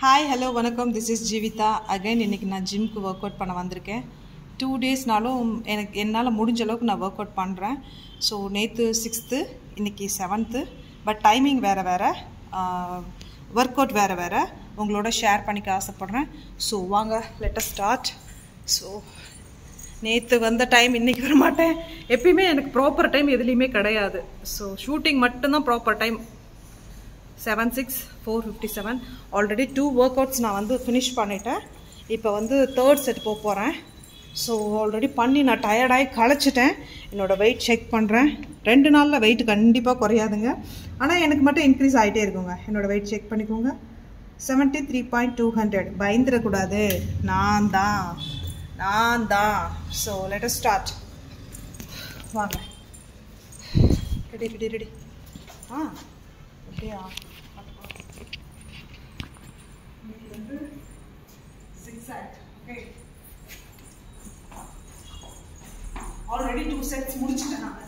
Hi hello வணக்கம் this is Jeevitha again இன்னைக்கு நான் ஜிம்க்கு ஒர்க் அவுட் பண்ண வந்திருக்கேன் டூ டேஸ்னாலும் எனக்கு என்னால் முடிஞ்ச அளவுக்கு நான் ஒர்க் அவுட் பண்ணுறேன் ஸோ நேற்று சிக்ஸ்த்து இன்னைக்கு செவன்த்து பட் டைமிங் வேறு வேறு ஒர்க் அவுட் வேறு வேறு உங்களோட ஷேர் பண்ணிக்க ஆசைப்பட்றேன் ஸோ வாங்க லெட்டஸ் ஸ்டார்ட் ஸோ நேற்று வந்த டைம் இன்றைக்கி வர மாட்டேன் எப்பயுமே எனக்கு ப்ராப்பர் டைம் எதுலேயுமே கிடையாது ஸோ ஷூட்டிங் மட்டும்தான் proper time seven six four fifty seven already two workouts நான் வந்து ஃபினிஷ் பண்ணிட்டேன் இப்போ வந்து தேர்ட் செட் போக போகிறேன் ஸோ ஆல்ரெடி பண்ணி நான் டயர்டாகி களைச்சிட்டேன் என்னோடய வெயிட் செக் பண்ணுறேன் ரெண்டு நாளில் வெயிட் கண்டிப்பாக குறையாதுங்க ஆனால் எனக்கு மட்டும் இன்க்ரீஸ் ஆகிட்டே இருக்குங்க என்னோடய வெயிட் செக் பண்ணிக்கோங்க seventy three point two hundred பயந்துடக்கூடாது நான் தான் நான் தான் ஸோ லெட்டர் ஸ்டார்ட் வாங்க ரெடி ரெடி ரெடி ஆ அப்படியா இன்னைக்கு வந்து six act okay already two sets முடிச்சிட்டேன் நான்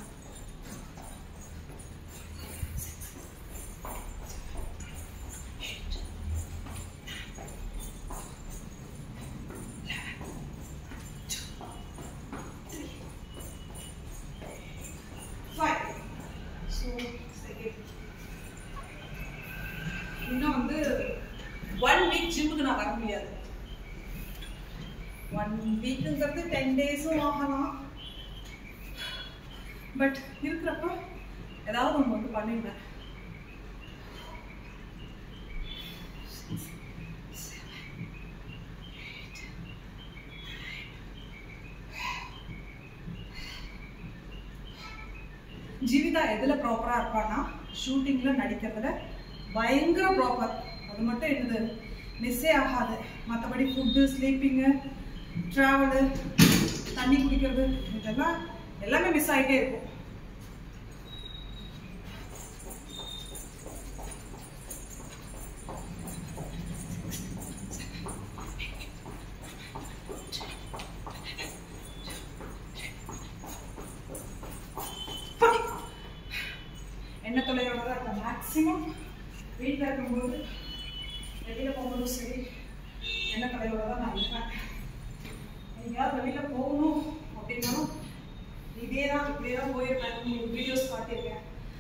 Five. So, second. இன்னும் வந்து ஒன் வீக் ஜிம்முக்கு நான் வர முடியாது ஒன் வீக்குங்கிறது டென் டேஸும் ஆகலாம் பட் இருக்கிறப்ப ஏதாவது ஒன்று வந்து பண்ணிடுவேன் ஜீவிதா எதில் ப்ராப்பராக இருப்பான்னா ஷூட்டிங்கில் நடிக்கிறதுல பயங்கர ப்ராப்பர் அது மட்டும் என்னது மிஸ்ஸே ஆகாது மற்றபடி ஃபுட்டு ஸ்லீப்பிங்கு ட்ராவலு தண்ணி குடிக்கிறது இதெல்லாம் எல்லாமே மிஸ் ஆகிட்டே இருக்கும் என்ன தொலைவோட தான் இருக்கும் மேக்ஸிமம் வீட்டில் இருக்கும்போது வெளியில் போகும்போதும் சரி என்ன தொலைவோட தான் நான் இருப்பேன் எங்கேயாவது வெளியில் போகணும் அப்படின்னாலும் இதே தான் இப்படியே தான் போயிருப்பேன் உங்களுக்கு வீடியோஸ் காட்டியிருக்கேன்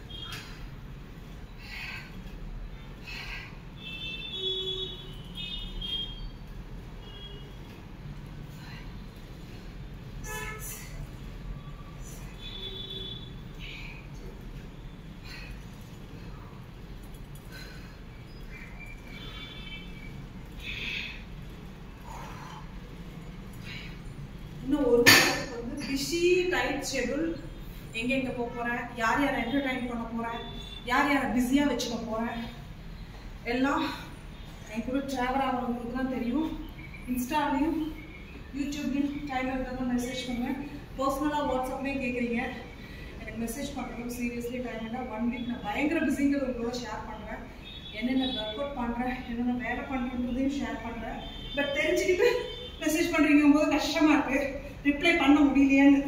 இன்னும் ஒரு வாரத்துக்கு வந்து பிஸி டைட் ஷெடியூல் எங்கெங்கே போக போகிறேன் யார் யாரை என்டர்டைன் பண்ண போகிறேன் யார் யாரை பிஸியாக வச்சுக்க போகிறேன் எல்லாம் என் கூட ட்ராவல் ஆகிறவங்களுக்கு தான் தெரியும் இன்ஸ்டாலையும் யூடியூப்லையும் டைம் இருந்தாலும் மெசேஜ் பண்ணுவேன் பர்சனலாக வாட்ஸ்அப்லேயும் கேட்குறீங்க எனக்கு மெசேஜ் பண்ணுறதும் சீரியஸ்லி டைம் இல்லை ஒன் வீக் நான் பயங்கர பிஸிங்கிறது உங்களோட ஷேர் பண்ணுறேன் என்னென்ன ஒர்க் அவுட் பண்ணுறேன் என்னென்ன வேலை பண்ணுறதையும் ஷேர் பண்ணுறேன் பட் தெரிஞ்சுக்கிட்டு மெசேஜ் பண்ணுறீங்க போது கஷ்டமா இருக்கு ரிப்ளை பண்ண முடியலையேன்னு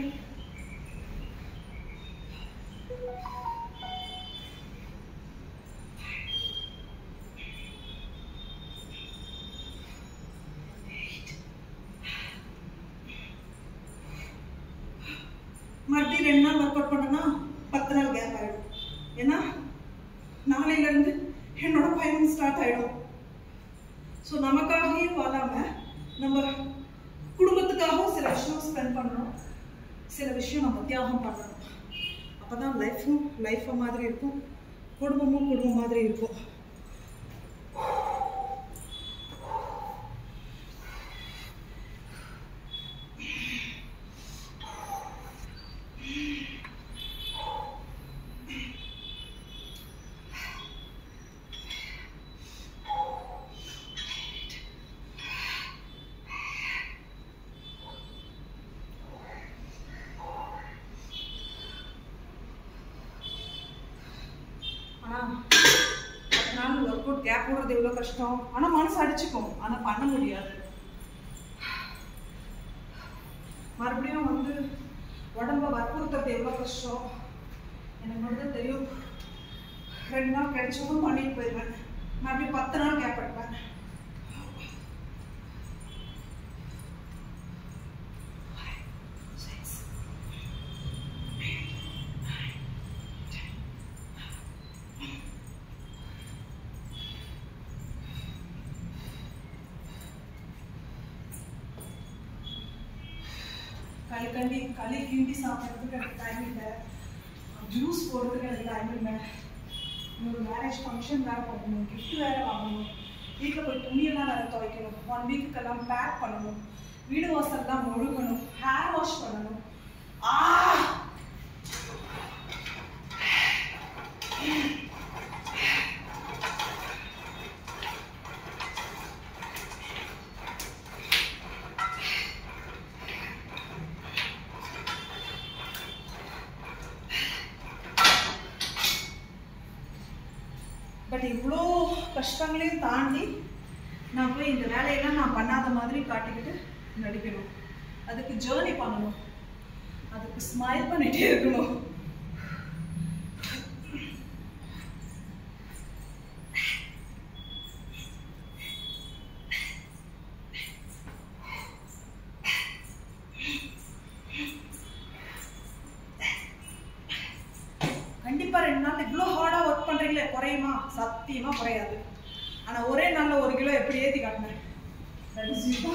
மறுபடியும் ரெண்டு நாள் ஒர்க் அவுட் பண்ணனா பத்து நாள் கேப் ஆயிடும் ஏன்னா நாளையில இருந்து என்னோட பயணம் ஸ்டார்ட் ஆயிடும் ஸோ நமக்காகவே வாழாம நம்ம குடும்பத்துக்காகவும் சில விஷயம் ஸ்பெண்ட் பண்ணணும் சில விஷயம் நம்ம தியாகம் பண்ணணும் அப்பதான் லைஃப்பும் லைஃப் மாதிரி இருக்கும் குடும்பமும் குடும்பம் மாதிரி இருக்கும் ஆனால் பத்து நாள் ஒர்க் அவுட் கேப் போடுறது எவ்வளோ கஷ்டம் ஆனால் மனசு அடிச்சுக்கும் ஆனால் பண்ண முடியாது மறுபடியும் வந்து உடம்ப வற்புறுத்துறது எவ்வளோ கஷ்டம் எனக்கு மட்டும் தெரியும் ரெண்டு நாள் கிடைச்சதும் பண்ணிட்டு போயிடுவேன் மறுபடியும் பத்து நாள் கேப் எடுப்பேன் களி கண்டி களி கிண்டி சாப்பிட்றதுக்கு எனக்கு டைம் இல்லை ஜூஸ் போடுறதுக்கு எனக்கு டைம் இல்லை இன்னொரு மேரேஜ் ஃபங்க்ஷன் வேறு போகணும் gift வேறு வாங்கணும் வீட்டில் போய் துணியெல்லாம் வேறு துவைக்கணும் ஒன் வீக்குக்கெல்லாம் பேக் பண்ணணும் வீடு வாசல்லாம் முழுகணும் ஹேர் வாஷ் பண்ணணும் ஆ பட் இவ்வளோ கஷ்டங்களையும் தாண்டி நான் போய் இந்த வேலையெல்லாம் நான் பண்ணாத மாதிரி காட்டிக்கிட்டு நடிக்கணும் அதுக்கு ஜேர்னி பண்ணணும் அதுக்கு ஸ்மைல் பண்ணிட்டே இருக்கணும் கண்டிப்பா ரெண்டு நாள் இவ்வளோ ஹார்டா ஒர்க் பண்றீங்களே குறையுமா சத்தியமா குறையாது ஆனா ஒரே நாள்ல ஒரு கிலோ எப்படி ஏத்தி காட்டினேன் That is you.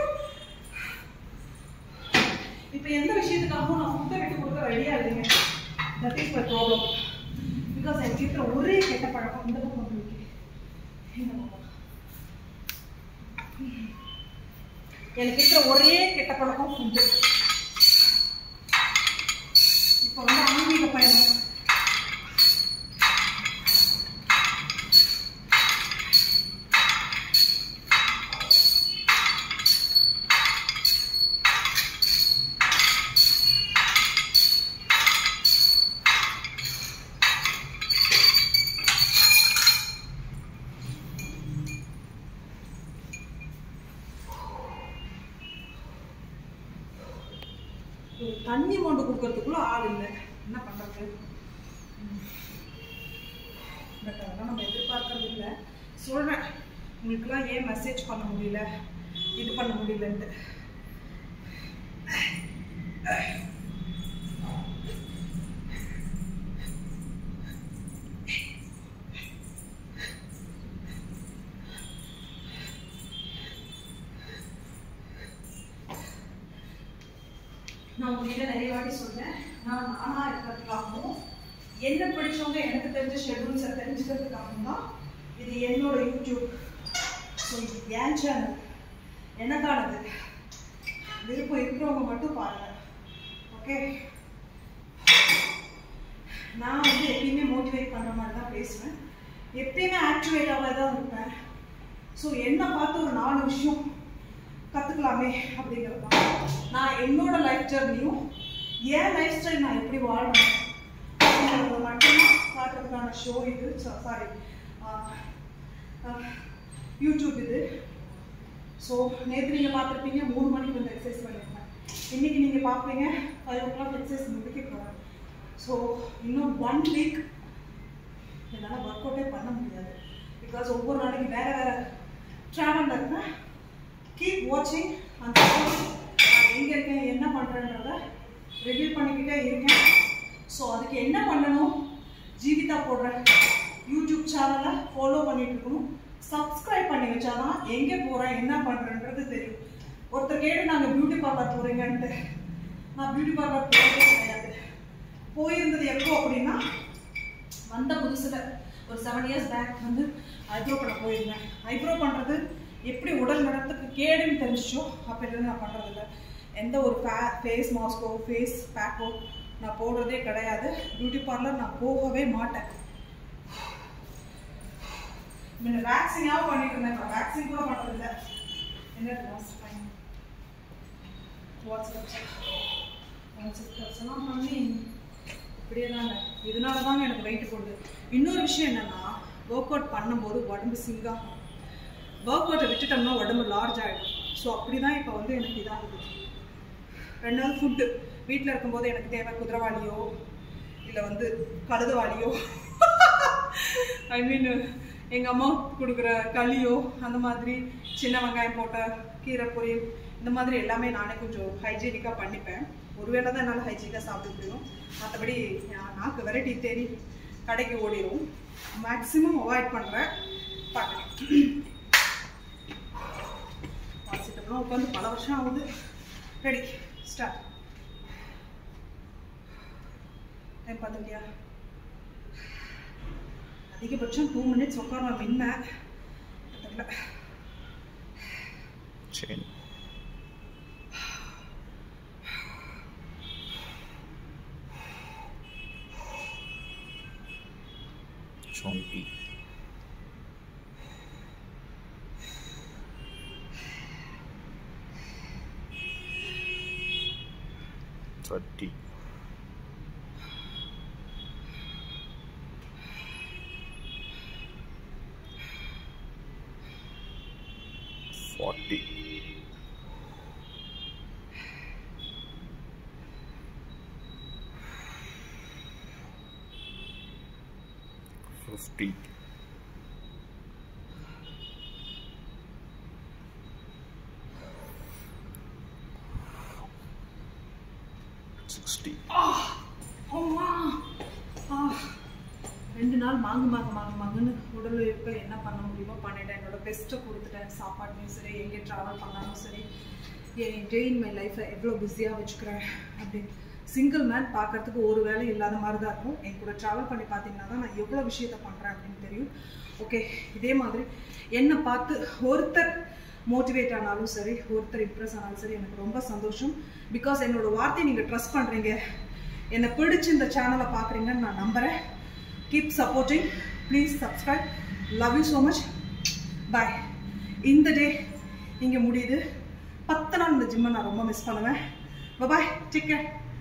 இப்ப எந்த விஷயத்துக்காகவும் நான் ஃபுட்டை விட்டு கொடுக்க ரெடியா இல்லைங்க that is my problem because எனக்கு இருக்கிற ஒரே கெட்ட பழக்கம் இந்த பக்கம் வந்து இருக்கு. இந்த பக்கம் எனக்கு இருக்கிற ஒரே கெட்ட பழக்கம் ஃபுட்டு இப்போ வந்து ஆன்மீக பயணம் ஒரு தண்ணி மொண்டு கொடுக்கறதுக்குள்ள ஆள் இல்லை என்ன பண்றது பட் அதெல்லாம் நம்ம எதிர்பார்க்கறது இல்லை சொல்றேன் உங்களுக்குலாம் ஏன் மெசேஜ் பண்ண முடியல இது பண்ண முடியலன்ட்டு நான் உங்ககிட்ட நிறைய வாட்டி சொல்றேன் நான் நானா இருக்கிறதுக்காகவும் என்ன பிடிச்சவங்க எனக்கு தெரிஞ்ச ஷெட்யூல்ஸை தெரிஞ்சுக்கிறதுக்காகவும் தான் இது என்னோட யூடியூப் ஸோ இது என் சேனல் எனக்கானது விருப்பம் இருக்கிறவங்க மட்டும் பாருங்க ஓகே நான் வந்து எப்பயுமே மோட்டிவேட் பண்ணுற மாதிரி தான் பேசுவேன் எப்பயுமே ஆக்டிவேட்டாக தான் இருப்பேன் ஸோ என்னை பார்த்து ஒரு நாலு விஷயம் கற்றுக்கலாமே அப்படிங்கிறது தான் நான் என்னோட லைஃப் ஜர்னியும் என் லைஃப் ஸ்டைல் நான் எப்படி வாழணும் அப்படிங்கிறத மட்டும்தான் காட்டுறதுக்கான ஷோ இது சாரி யூடியூப் இது ஸோ நேற்று நீங்கள் பார்த்துருப்பீங்க மூணு மணிக்கு வந்து எக்ஸசைஸ் பண்ணியிருப்பேன் இன்னைக்கு நீங்கள் பார்ப்பீங்க ஃபைவ் ஓ கிளாக் எக்ஸசைஸ் முடிக்க போகிறேன் ஸோ இன்னும் ஒன் வீக் என்னால் ஒர்க் அவுட்டே பண்ண முடியாது பிகாஸ் ஒவ்வொரு நாளைக்கு வேறு வேறு ட்ராவலில் இருக்கேன் கீப் வாட்சிங் அந்த நான் எங்கே இருக்கேன் என்ன பண்ணுறேன்றத ரிவ்யூ பண்ணிக்கிட்டே இருக்கேன் ஸோ அதுக்கு என்ன பண்ணணும் ஜீவிதா போடுற யூடியூப் சேனலை ஃபாலோ பண்ணிட்டு இருக்கணும் சப்ஸ்கிரைப் பண்ணி வச்சாதான் எங்கே போகிறேன் என்ன பண்ணுறேன்றது தெரியும் ஒருத்தர் கேட்டு நாங்கள் பியூட்டி பார்லர் போகிறீங்கன்ட்டு நான் பியூட்டி பார்லர் போகிறதே கிடையாது போயிருந்தது எப்போ அப்படின்னா வந்த புதுசில் ஒரு செவன் இயர்ஸ் பேக் வந்து ஐப்ரோ பண்ண போயிருந்தேன் ஐப்ரோ பண்ணுறது எப்படி உடல் நடத்துக்கு கேடுன்னு தெரிஞ்சிச்சோ அப்போலேருந்து நான் பண்ணுறதில்ல எந்த ஒரு ஃபே ஃபேஸ் மாஸ்கோ ஃபேஸ் பேக்கோ நான் போடுறதே கிடையாது பியூட்டி பார்லர் நான் போகவே மாட்டேன் முன்ன வேக்சினாகவும் பண்ணிட்டு இருந்தேன் இப்போ வேக்சின் கூட பண்ணுறதில்ல என்ன லாஸ்ட் டைம் வாட்ஸ்அப் வாட்ஸ்அப் எல்லாம் பண்ணி இப்படியே தாங்க இதனால தாங்க எனக்கு வெயிட் போடுது இன்னொரு விஷயம் என்னன்னா ஒர்க் அவுட் பண்ணும்போது உடம்பு சிங்காகும் ஒர்க் அவுட்டை விட்டுட்டோம்னா உடம்பு லார்ஜ் ஆகிடும் ஸோ அப்படி தான் இப்போ வந்து எனக்கு இதாகுது ரெண்டாவது ஃபுட்டு வீட்டில் இருக்கும்போது எனக்கு தேவை குதிரவாளியோ இல்லை வந்து கழுதவாளியோ ஐ மீன் எங்கள் அம்மா கொடுக்குற களியோ அந்த மாதிரி சின்ன வெங்காயம் போட்ட கீரை பொரியல் இந்த மாதிரி எல்லாமே நானே கொஞ்சம் ஹைஜீனிக்காக பண்ணிப்பேன் ஒருவேளை தான் என்னால் ஹைஜீனிக்காக சாப்பிட முடியும் மற்றபடி நான் நாக்கு வெரைட்டி தேடி கடைக்கு ஓடிடும் மேக்ஸிமம் அவாய்ட் பண்ணுறேன் பார்க்குறேன் வாசிட்டோம்னா உட்காந்து பல வருஷம் ஆகுது ரெடி ஸ்டார்ட் டைம் பார்த்துக்கியா அதிகபட்சம் டூ மினிட்ஸ் உட்காருவேன் முன்ன தெரியல சரி twenty thirty forty. Fifty. Sixty. அம்மா ஆ ரெண்டு நாள் மாங்கு மாங்கு மாங்கு மாங்குன்னு உடல் இருப்ப என்ன பண்ண முடியுமோ பண்ணிட்டேன் என்னோட பெஸ்ட்டை கொடுத்துட்டேன் சாப்பாடுலையும் சரி எங்கே ட்ராவல் பண்ணாலும் சரி என் டே இன் மை லைஃப்பை எவ்வளோ பிஸியாக வச்சுக்கிறேன் அப்படின்னு சிங்கிள் மேன் பார்க்கறதுக்கு ஒரு வேலை இல்லாத மாதிரி தான் இருக்கும் என் கூட ட்ராவல் பண்ணி பார்த்தீங்கன்னா தான் நான் எவ்வளோ விஷயத்த பண்ணுறேன் அப்படின்னு தெரியும் ஓகே இதே மாதிரி என்னை பார்த்து ஒருத்தர் மோட்டிவேட் ஆனாலும் சரி ஒருத்தர் இம்ப்ரெஸ் ஆனாலும் சரி எனக்கு ரொம்ப சந்தோஷம் பிகாஸ் என்னோட வார்த்தையை நீங்கள் ட்ரஸ்ட் பண்ணுறீங்க என்னை பிடிச்சு இந்த சேனலை பார்க்குறீங்கன்னு நான் நம்புகிறேன் keep supporting please subscribe love you so much bye இந்த டே இங்கே முடியுது பத்து நாள் இந்த ஜிம்மை நான் ரொம்ப மிஸ் பண்ணுவேன் பாய் டேக் கேர்